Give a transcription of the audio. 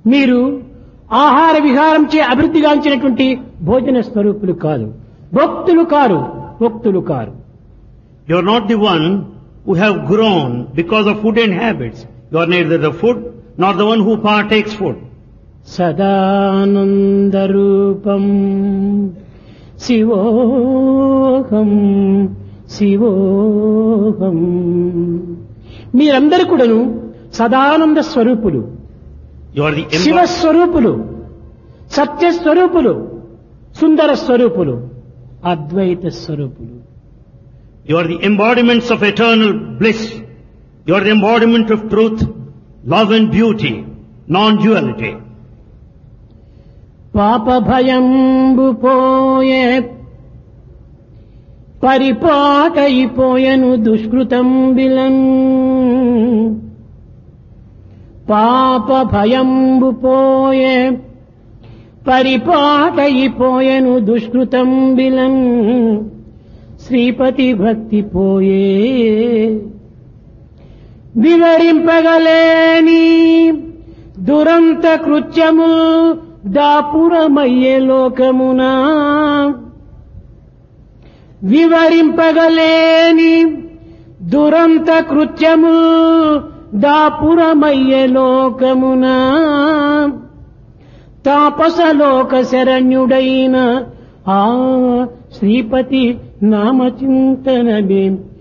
మీరు ఆహార విహారం చే అభివృద్ధిగాంచినటువంటి భోజన స్వరూపులు కాదు భక్తులు కారు భక్తులు కారు You're not the one who have grown because of food and habits. You are neither the food nor the one who partakes food. సదానందరూపం శివోహం శివోహం మీరందరూ కూడాను Sadananda స్వరూపులు You are the Shiva embod- స్వరూపులు Satya స్వరూపులు Sundara స్వరూపులు Advaita స్వరూపులు you are the embodiments of eternal bliss. You are the embodiment of truth, love and beauty, non-duality. పాప భయంబు పోయే పరిపాటయిపోయను దుష్కృతం బిలన్ పాప భయంబు పోయే పరిపాటయిపోయను దుష్కృతం బిలన్ శ్రీపతి భక్తి పోయే వివరింపగలేని దురంత కృత్యము దాపురమయ్యే లోకమునా వివరింపగలేని దురంత కృత్యము దాపురమయ్యే లోకమునా తాపసలోక శరణ్యుడైన ఆ శ్రీపతి నామచింతనమే